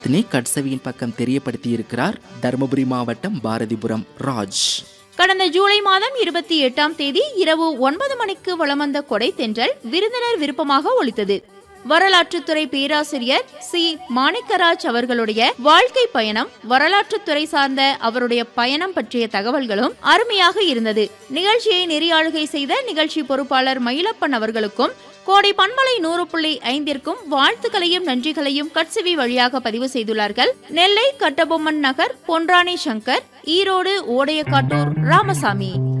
இதனை கட்சவியின் பக்கம் தெரியப்படுத்தியிருக்கிறார் தருமபுரி மாவட்டம் பாரதிபுரம் ராஜ் கடந்த ஜூலை மாதம் இருபத்தி எட்டாம் தேதி இரவு ஒன்பது மணிக்கு வலம் வந்த கொடை தென்றல் விருந்தினர் விருப்பமாக ஒலித்தது வரலாற்றுத்துறை பேராசிரியர் சி மாணிக்கராஜ் அவர்களுடைய வாழ்க்கை பயணம் வரலாற்றுத்துறை சார்ந்த அவருடைய பயணம் பற்றிய தகவல்களும் அருமையாக இருந்தது நிகழ்ச்சியை நெறியாளுகை செய்த நிகழ்ச்சி பொறுப்பாளர் மயிலப்பன் அவர்களுக்கும் கோடை பண்பலை நூறு புள்ளி ஐந்திற்கும் வாழ்த்துக்களையும் நன்றிகளையும் கட்சிவி வழியாக பதிவு செய்துள்ளார்கள் நெல்லை கட்டபொம்மன் நகர் பொன்ராணி சங்கர் ஈரோடு ஓடையக்காட்டூர் ராமசாமி